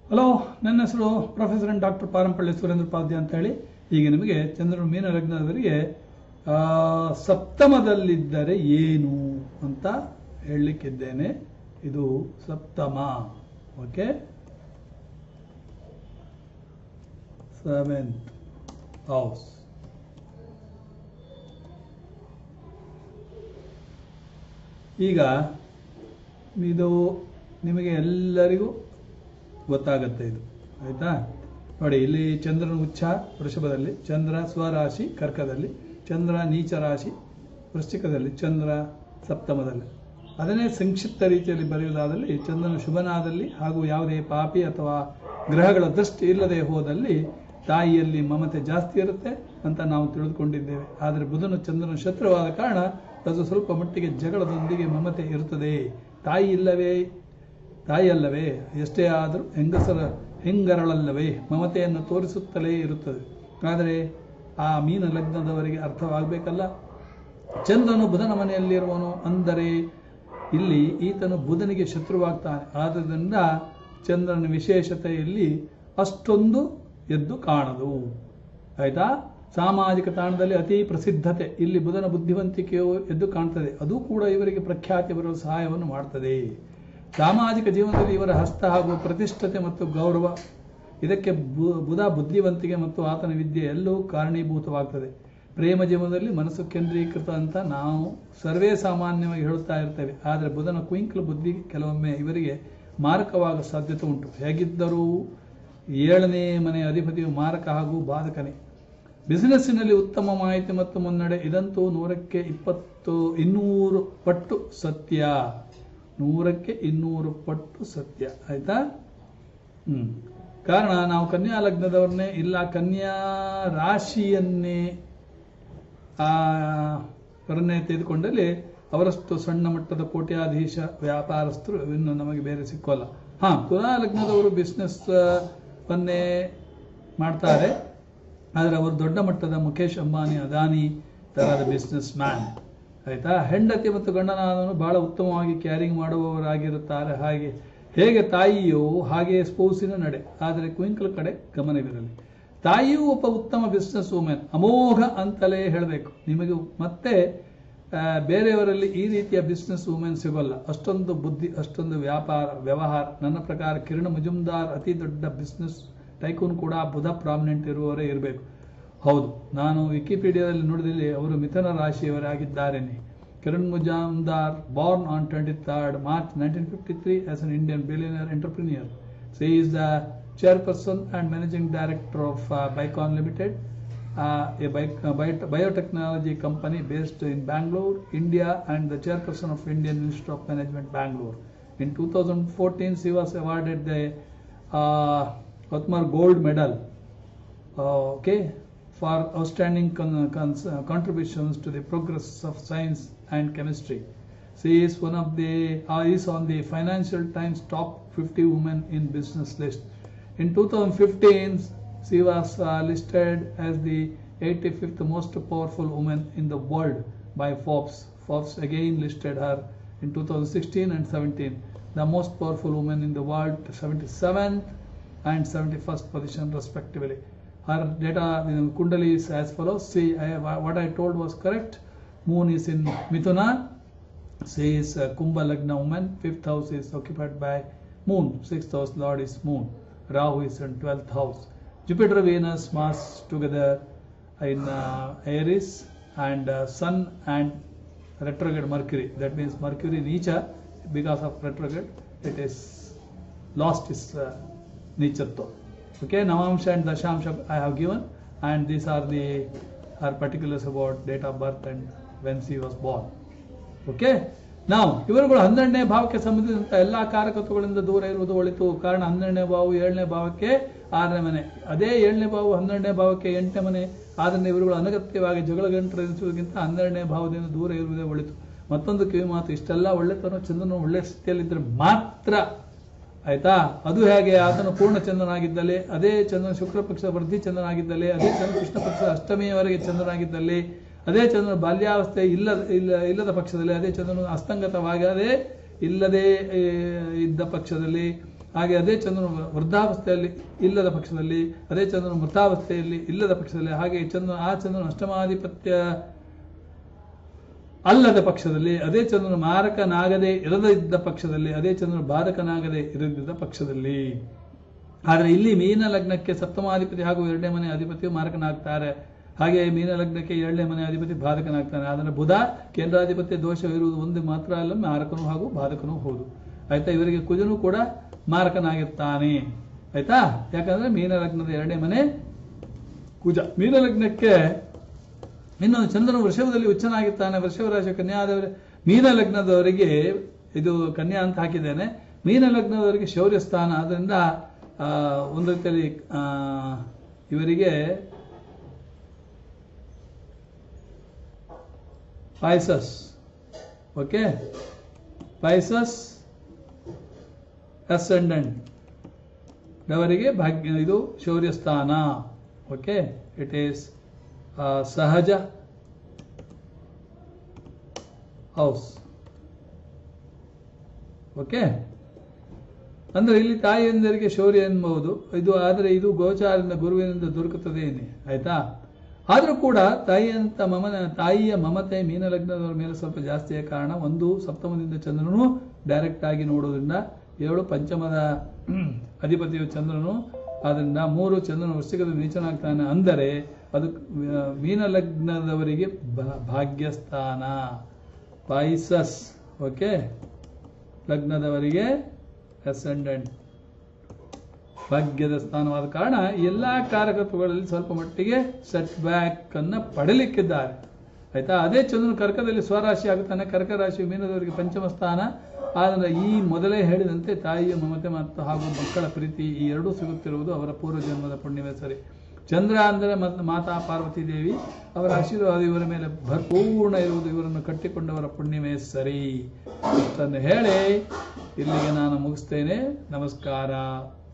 Hello ನನ್ನ ಹೆಸರು professor and doctor Parampalli Surendra Padya ಅಂತ ಹೇಳಿ ಈಗ ನಿಮಗೆ ಚಂದ್ರನು ಮೀನ ಲಗ್ನದವರಿಗೆ ಆ, ಸಪ್ತಮದಲ್ಲಿದ್ದರೆ ಏನು ಅಂತ ಹೇಳಲಿಕ್ಕಿದ್ದೇನೆ ಇದು ಸಪ್ತಮ ಓಕೆ ಸೆವೆಂತ್ ಹೌಸ್ ಈಗ ಇದು ನಿಮಗೆ ಎಲ್ಲರಿಗೂ ಗೊತ್ತಾಗತ್ತೆ ಇದು ಆಯ್ತಾ ನೋಡಿ ಇಲ್ಲಿ ಚಂದ್ರನ ಉಚ್ಛ ವೃಷಭದಲ್ಲಿ ಚಂದ್ರ ಸ್ವರಾಶಿ ಕರ್ಕದಲ್ಲಿ ಚಂದ್ರ ನೀಚ ರಾಶಿ ವೃಶ್ಚಿಕದಲ್ಲಿ ಚಂದ್ರ ಸಪ್ತಮದಲ್ಲಿ ಅದನ್ನೇ ಸಂಕ್ಷಿಪ್ತ ರೀತಿಯಲ್ಲಿ ಬರೆಯುವುದಾದಲ್ಲಿ ಚಂದ್ರನ ಶುಭನಾದಲ್ಲಿ ಹಾಗೂ ಯಾವುದೇ ಪಾಪಿ ಅಥವಾ ಗ್ರಹಗಳ ದೃಷ್ಟಿ ಇಲ್ಲದೆ ಹೋದಲ್ಲಿ ತಾಯಿಯಲ್ಲಿ ಮಮತೆ ಜಾಸ್ತಿ ಇರುತ್ತೆ ಅಂತ ನಾವು ತಿಳಿದುಕೊಂಡಿದ್ದೇವೆ ಆದರೆ ಬುಧನು ಚಂದ್ರನ ಶತ್ರುವಾದ ಕಾರಣ ಅದು ಸ್ವಲ್ಪ ಮಟ್ಟಿಗೆ ಜಗಳದೊಂದಿಗೆ ಮಮತೆ ಇರುತ್ತದೆ ತಾಯಿ ಇಲ್ಲವೇ ತಾಯಿ ಅಲ್ಲವೇ ಎಷ್ಟೇ ಆದರೂ ಹೆಂಗಸರ ಹೆಂಗರಳಲ್ಲವೇ ಮಮತೆಯನ್ನು ತೋರಿಸುತ್ತಲೇ ಇರುತ್ತದೆ ಆದರೆ ಆ ಮೀನ ಲಗ್ನದವರಿಗೆ ಅರ್ಥವಾಗಬೇಕಲ್ಲ ಚಂದ್ರನು ಬುಧನ ಮನೆಯಲ್ಲಿರುವನು ಅಂದರೆ ಇಲ್ಲಿ ಈತನು ಬುಧನಿಗೆ ಶತ್ರುವಾಗ್ತಾನೆ ಆದ್ದರಿಂದ ಚಂದ್ರನ ವಿಶೇಷತೆಯಲ್ಲಿ ಅಷ್ಟೊಂದು ಎದ್ದು ಕಾಣದು ಆಯ್ತಾ ಸಾಮಾಜಿಕ ತಾಣದಲ್ಲಿ ಅತಿ ಪ್ರಸಿದ್ಧತೆ ಇಲ್ಲಿ ಬುಧನ ಬುದ್ಧಿವಂತಿಕೆಯು ಎದ್ದು ಕಾಣ್ತದೆ ಅದು ಕೂಡ ಇವರಿಗೆ ಪ್ರಖ್ಯಾತಿ ಬರುವ ಸಹಾಯವನ್ನು ಮಾಡ್ತದೆ ಸಾಮಾಜಿಕ ಜೀವನದಲ್ಲಿ ಇವರ ಹಸ್ತ ಹಾಗೂ ಪ್ರತಿಷ್ಠತೆ ಮತ್ತು ಗೌರವ ಇದಕ್ಕೆ ಬು- ಬುಧ ಬುದ್ಧಿವಂತಿಕೆ ಮತ್ತು ಆತನ ವಿದ್ಯೆ ಎಲ್ಲವೂ ಕಾರಣೀಭೂತವಾಗ್ತದೆ ಪ್ರೇಮ ಜೀವನದಲ್ಲಿ ಮನಸ್ಸು ಕೇಂದ್ರೀಕೃತ ಅಂತ ನಾವು ಸರ್ವೇ ಸಾಮಾನ್ಯವಾಗಿ ಹೇಳುತ್ತಾ ಇರ್ತೇವೆ ಆದರೆ ಬುಧನ ಕುಯಿಂಕಲ ಬುದ್ಧಿ ಕೆಲವೊಮ್ಮೆ ಇವರಿಗೆ ಮಾರಕವಾಗುವ ಸಾಧ್ಯತೆ ಉಂಟು ಹೇಗಿದ್ದರೂ ಏಳನೇ ಮನೆ ಅಧಿಪತಿಯು ಮಾರಕ ಹಾಗೂ ಬಾಧಕನೇ ಬಿಸಿನೆಸ್ಸಿನಲ್ಲಿ ಉತ್ತಮ ಮಾಹಿತಿ ಮತ್ತು ಮುನ್ನಡೆ ಇದಂತೂ ನೂರಕ್ಕೆ ಇಪ್ಪತ್ತು ಇನ್ನೂರು ಪಟ್ಟು ಸತ್ಯ ನೂರಕ್ಕೆ ಇನ್ನೂರು ಪಟ್ಟು ಸತ್ಯ ಆಯ್ತಾ ಹ್ಮ್ ಕಾರಣ ನಾವು ಕನ್ಯಾ ಲಗ್ನದವ್ರನ್ನೇ ಇಲ್ಲ ಕನ್ಯಾ ರಾಶಿಯನ್ನೇ ಆ ಅವರನ್ನೇ ತೆಗೆದುಕೊಂಡಲ್ಲಿ ಅವರಷ್ಟು ಸಣ್ಣ ಮಟ್ಟದ ಕೋಟ್ಯಾಧೀಶ ವ್ಯಾಪಾರಸ್ಥರು ಇನ್ನು ನಮಗೆ ಬೇರೆ ಸಿಕ್ಕೋಲ್ಲ ಹಾ ತುಲಾ ಲಗ್ನದವರು ಬಿಸ್ನೆಸ್ ವನ್ನೇ ಮಾಡ್ತಾರೆ ಆದರೆ ಅವರು ದೊಡ್ಡ ಮಟ್ಟದ ಮುಖೇಶ್ ಅಂಬಾನಿ ಅದಾನಿ ತರಹದ ಬಿಸ್ನೆಸ್ ಮ್ಯಾನ್ ಆಯ್ತಾ ಹೆಂಡತಿ ಮತ್ತು ಗಂಡನಾದನು ಬಹಳ ಉತ್ತಮವಾಗಿ ಕ್ಯಾರಿಂಗ್ ಮಾಡುವವರಾಗಿರುತ್ತಾರೆ ಹಾಗೆ ಹೇಗೆ ತಾಯಿಯೋ ಹಾಗೆ ಸ್ಪೌಸಿನ ನಡೆ ಆದರೆ ಕ್ವಿಂಕಲ್ ಕಡೆ ಗಮನವಿರಲಿ ತಾಯಿಯೂ ಒಬ್ಬ ಉತ್ತಮ ಬಿಸ್ನೆಸ್ ವುಮೆನ್ ಅಮೋಘ ಅಂತಲೇ ಹೇಳಬೇಕು ನಿಮಗೆ ಮತ್ತೆ ಆ, ಬೇರೆಯವರಲ್ಲಿ ಈ ರೀತಿಯ ಬಿಸ್ನೆಸ್ ವುಮೆನ್ ಸಿಗೋಲ್ಲ ಅಷ್ಟೊಂದು ಬುದ್ಧಿ ಅಷ್ಟೊಂದು ವ್ಯಾಪಾರ ವ್ಯವಹಾರ ನನ್ನ ಪ್ರಕಾರ ಕಿರಣ್ ಮುಜುಮ್ದಾರ್ ಅತಿ ದೊಡ್ಡ ಬಿಸ್ನೆಸ್ ಟೈಕೂನ್ ಕೂಡ ಬುಧ ಪ್ರಾಮಿನೆಂಟ್ ಇರುವವರೇ ಇರಬೇಕು ಹೌದು ನಾನು ವಿಕಿಪೀಡಿಯಾದಲ್ಲಿ ನೋಡಿದಲ್ಲಿ ಅವರು ಮಿಥುನ ರಾಶಿಯವರಾಗಿದ್ದಾರೇನೆ Kiran Mazumdar born on twenty third March nineteen fifty three as an Indian billionaire entrepreneur she is the chairperson and managing director of uh, Bicon Limited, uh, a bi- uh, bio- biotechnology company based in Bangalore, India, and the chairperson of Indian Institute of Management, Bangalore. In 2014, she was awarded the uh, Atmar Gold Medal, uh, okay, for outstanding con- cons- uh, contributions to the progress of science and chemistry. She is one of the uh, is on the Financial Times top 50 women in business list. In 2015, she was uh, listed as the 85th most powerful woman in the world by Forbes. Forbes again listed her in 2016 and 17, the most powerful woman in the world, 77th and 71st position respectively. Her data in Kundali is as follows. See, I have, what I told was correct. Moon is in Mithuna. She is a Kumbha Lagna woman. Fifth house is occupied by Moon. Sixth house Lord is Moon. Rahu is in twelfth house. Jupiter, Venus, Mars together in uh, Aries, and uh, Sun and retrograde Mercury. That means Mercury Nicha, because of retrograde, it is lost its uh, Nichatva. Okay, Navamsha and Dashamsha I have given, and these are the are particulars about date of birth and when she was born. Okay ನಾವು ಇವರುಗಳು ಹನ್ನೆರಡನೇ ಭಾವಕ್ಕೆ ಸಂಬಂಧಿಸಿದಂತ ಎಲ್ಲಾ ಕಾರಕತ್ವಗಳಿಂದ ದೂರ ಇರುವುದು ಒಳಿತು ಕಾರಣ ಹನ್ನೆರಡನೇ ಭಾವ ಏಳನೇ ಭಾವಕ್ಕೆ ಆರನೇ ಮನೆ ಅದೇ ಏಳನೇ ಭಾವ ಹನ್ನೆರಡನೇ ಭಾವಕ್ಕೆ ಎಂಟನೇ ಮನೆ ಆದ್ರಿಂದ ಇವರುಗಳು ಅನಗತ್ಯವಾಗಿ ಜಗಳ ಗಂಟರಿಸುವುದಕ್ಕಿಂತ ಹನ್ನೆರಡನೇ ಭಾವದಿಂದ ದೂರ ಇರುವುದೇ ಒಳಿತು ಮತ್ತೊಂದು ಕಿವಿ ಮಾತು ಇಷ್ಟೆಲ್ಲ ಒಳ್ಳೆತನ ಚಂದ್ರನು ಒಳ್ಳೆ ಸ್ಥಿತಿಯಲ್ಲಿದ್ದರೆ ಮಾತ್ರ ಆಯ್ತಾ ಅದು ಹೇಗೆ ಆತನು ಪೂರ್ಣ ಚಂದ್ರನಾಗಿದ್ದಲ್ಲಿ ಅದೇ ಚಂದ್ರನ ಶುಕ್ಲ ಪಕ್ಷ ವೃದ್ಧಿ ಚಂದ್ರನಾಗಿದ್ದಲ್ಲಿ ಅದೇ ಚಂದ್ರ ಕೃಷ್ಣ ಪಕ್ಷ ಅಷ್ಟಮಿಯವರೆಗೆ ಚಂದ್ರನಾಗಿದ್ದಲ್ಲಿ ಅದೇ ಚಂದ್ರ ಬಾಲ್ಯಾವಸ್ಥೆ ಇಲ್ಲ ಇಲ್ಲ ಇಲ್ಲದ ಪಕ್ಷದಲ್ಲಿ ಅದೇ ಚಂದ್ರನು ಅಸ್ತಂಗತವಾಗದೆ ಇಲ್ಲದೆ ಏ, ಇದ್ದ ಪಕ್ಷದಲ್ಲಿ ಹಾಗೆ ಅದೇ ಚಂದ್ರನು ವೃದ್ಧಾವಸ್ಥೆಯಲ್ಲಿ ಇಲ್ಲದ ಪಕ್ಷದಲ್ಲಿ ಅದೇ ಚಂದ್ರನು ಮೃತಾವಸ್ಥೆಯಲ್ಲಿ ಇಲ್ಲದ ಪಕ್ಷದಲ್ಲಿ ಹಾಗೆ ಚಂದ್ರ ಆ ಚಂದ್ರನು ಅಷ್ಟಮಾಧಿಪತ್ಯ ಅಲ್ಲದ ಪಕ್ಷದಲ್ಲಿ ಅದೇ ಚಂದ್ರನು ಮಾರಕನಾಗದೆ ಇರದ ಇದ್ದ ಪಕ್ಷದಲ್ಲಿ ಅದೇ ಚಂದ್ರನು ಬಾಧಕನಾಗದೆ ಇರದಿದ್ದ ಪಕ್ಷದಲ್ಲಿ ಆದರೆ ಇಲ್ಲಿ ಮೀನ ಲಗ್ನಕ್ಕೆ ಸಪ್ತಮಾಧಿಪತಿ ಹಾಗೂ ಎರಡನೇ ಮನೆ ಅಧಿಪತಿಯು ಮಾರಕನಾಗ್ತಾರೆ ಹಾಗೆ ಮೀನ ಲಗ್ನಕ್ಕೆ ಎರಡನೇ ಮನೆ ಅಧಿಪತಿ ಬಾಧಕನಾಗ್ತಾನೆ ಆದರೆ ಬುಧ ಕೇಂದ್ರಾಧಿಪತ್ಯ ದೋಷವಿರುವುದು ಒಂದು ಮಾತ್ರ ಅಲ್ಲ ಮಾರಕನು ಹಾಗೂ ಬಾಧಕನೂ ಹೌದು ಆಯ್ತಾ ಇವರಿಗೆ ಕುಜನು ಕೂಡ ಮಾರಕನಾಗಿರ್ತಾನೆ ಆಯ್ತಾ ಯಾಕಂದ್ರೆ ಮೀನ ಲಗ್ನದ ಎರಡನೇ ಮನೆ ಕುಜ ಮೀನ ಲಗ್ನಕ್ಕೆ ಇನ್ನು ಚಂದ್ರನು ವೃಷಭದಲ್ಲಿ ಉಚ್ಚನಾಗಿರ್ತಾನೆ ವೃಷಭ ರಾಶಿ ಕನ್ಯಾದವರ ಮೀನ ಲಗ್ನದವರಿಗೆ ಇದು ಕನ್ಯಾ ಅಂತ ಹಾಕಿದ್ದೇನೆ ಮೀನ ಲಗ್ನದವರಿಗೆ ಶೌರ್ಯ ಸ್ಥಾನ ಅದರಿಂದ ಆ, ಒಂದು ರೀತಿಯಲ್ಲಿ ಆ, ಇವರಿಗೆ ಪೈಸಸ್ ಓಕೆ ಪೈಸಸ್ ಅಸೆಂಡೆಂಟ್ ಅವರಿಗೆ ಭಾಗ್ಯ ಇದು ಶೌರ್ಯ ಸ್ಥಾನ ಓಕೆ ಇಟ್ ಈಸ್ ಸಹಜ ಹೌಸ್ ಓಕೆ ಅಂದ್ರೆ ಇಲ್ಲಿ ತಾಯಿಯಂದರಿಗೆ ಶೌರ್ಯ ಎನ್ಬಹುದು ಇದು ಆದರೆ ಇದು ಗೋಚಾರದಿಂದ ಗುರುವಿನಿಂದ ದೊರಕುತ್ತದೆ ಏನೇ ಆಯ್ತಾ ಆದರೂ ಕೂಡ ತಾಯಿಯಂತ ಮಮನ ತಾಯಿಯ ಮಮತೆ ಮೀನ ಲಗ್ನದವರ ಮೇಲೆ ಸ್ವಲ್ಪ ಜಾಸ್ತಿಯ ಕಾರಣ ಒಂದು ಸಪ್ತಮದಿಂದ ಚಂದ್ರನು ಡೈರೆಕ್ಟ್ ಆಗಿ ನೋಡೋದ್ರಿಂದ ಏಳು ಪಂಚಮದ ಅಧಿಪತಿಯು ಚಂದ್ರನು ಆದ್ರಿಂದ ಮೂರು ಚಂದ್ರನು ವೃಶ್ಚಿಕದ ನೀಚನಾಗ್ತಾನೆ ಅಂದರೆ ಅದು ಆ, ಮೀನ ಲಗ್ನದವರಿಗೆ ಭಾ- ಭಾಗ್ಯಸ್ಥಾನ ಪೈಸಸ್ ಓಕೆ ಲಗ್ನದವರಿಗೆ ಅಸೆಂಡೆಂಟ್ ಭಾಗ್ಯದ ಸ್ಥಾನವಾದ ಕಾರಣ ಎಲ್ಲಾ ಕಾರ್ಯಕರ್ತಗಳಲ್ಲಿ ಸ್ವಲ್ಪ ಮಟ್ಟಿಗೆ ಸೆಟ್ ಬ್ಯಾಕ್ ಅನ್ನ ಪಡಲಿಕ್ಕಿದ್ದಾರೆ ಆಯ್ತಾ ಅದೇ ಚಂದ್ರನು ಕರ್ಕದಲ್ಲಿ ಸ್ವರಾಶಿ ಆಗುತ್ತಾನೆ ಕರ್ಕ ರಾಶಿ ಮೀನದವರಿಗೆ ಪಂಚಮ ಸ್ಥಾನ ಆದರೆ ಈ ಮೊದಲೇ ಹೇಳಿದಂತೆ ತಾಯಿಯ ಮಮತೆ ಮತ್ತು ಹಾಗೂ ಮಕ್ಕಳ ಪ್ರೀತಿ ಈ ಎರಡೂ ಸಿಗುತ್ತಿರುವುದು ಅವರ ಪೂರ್ವ ಜನ್ಮದ ಪುಣ್ಯವೇ ಸರಿ ಚಂದ್ರ ಅಂದರೆ ಮತ್ತು ಮಾತಾ ಪಾರ್ವತಿ ದೇವಿ ಅವರ ಆಶೀರ್ವಾದ ಇವರ ಮೇಲೆ ಭರ್ಪೂರ್ಣ ಇರುವುದು ಇವರನ್ನು ಕಟ್ಟಿಕೊಂಡವರ ಪುಣ್ಯವೇ ಸರಿ ಅಷ್ಟನ್ನು ಹೇಳಿ ಇಲ್ಲಿಗೆ ನಾನು ಮುಗಿಸ್ತೇನೆ ನಮಸ್ಕಾರ